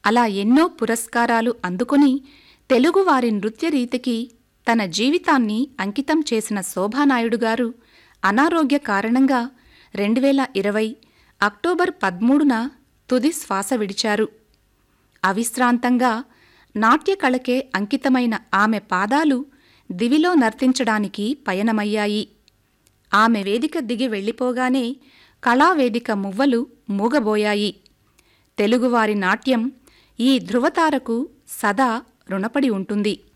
అలా ఎన్నో పురస్కారాలు అందుకుని తెలుగువారి నృత్య రీతికి తన జీవితాన్ని అంకితం చేసిన శోభానాయుడు గారు అనారోగ్య కారణంగా రెండు వేల ఇరవై అక్టోబర్ పదమూడున తుది శ్వాస విడిచారు అవిశ్రాంతంగా నాట్యకళకే అంకితమైన ఆమె పాదాలు దివిలో నర్తించడానికి పయనమయ్యాయి ఆమె వేదిక దిగి వెళ్ళిపోగానే కళావేదిక మువ్వలు మూగబోయాయి తెలుగువారి నాట్యం ఈ ధృవతారకు సదా రుణపడి ఉంటుంది